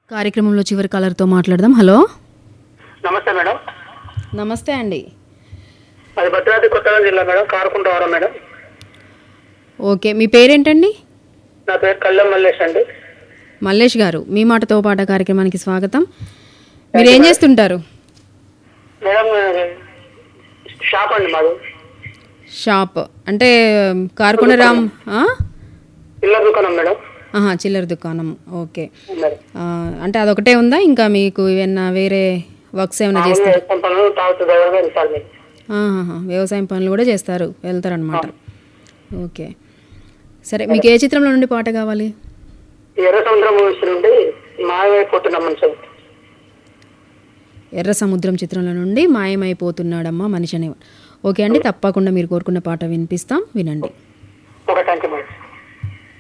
కార్యక్రమంలో చివరి కాలర్తో మాట్లాడదాం హలో నమస్తే మేడం నమస్తే అండి అది భద్రాద్రి కొత్తగూడెం జిల్లా మేడం కారుకుంటవరం మేడం ఓకే మీ పేరేంటండి నా పేరు కళ్యాణ్ మల్లేష్ అండి మల్లేష్ గారు మీ మాటతో పాట కార్యక్రమానికి స్వాగతం మీరు ఏం చేస్తుంటారు మేడం షాప్ అండి మాది షాప్ అంటే కారుకొండరామ్ ఆ? ఇళ్ళ దుకాణం మేడం ఆహా చిల్లర దుకాణం ఓకే మరి ఆ, అంటే అదొకటే ఉందా ఇంకా మీకు ఏమన్నా వేరే వర్క్స్ ఏమైనా చేస్తారు వ్యవసాయం పనులు తాగుతూ దగ్గరగా వెళ్తారు మీరు ఆహాహా, వ్యవసాయం పనులు కూడా చేస్తారు వెళ్తారనమాట ఓకే సరే మీకు ఏ చిత్రంలో నుండి పాట కావాలి ఎర్ర సముద్రం మూవీస్ నుండి మాయమైపోతున్నాం మనిషి ఎర్ర సముద్రం చిత్రంలో నుండి మాయమైపోతున్నాడమ్మా మనిషి అనే ఓకే అండి తప్పకుండా మీరు కోరుకున్న పాట వినిపిస్తాం వినండి ఒక థ్యాంక్ యూ మేడం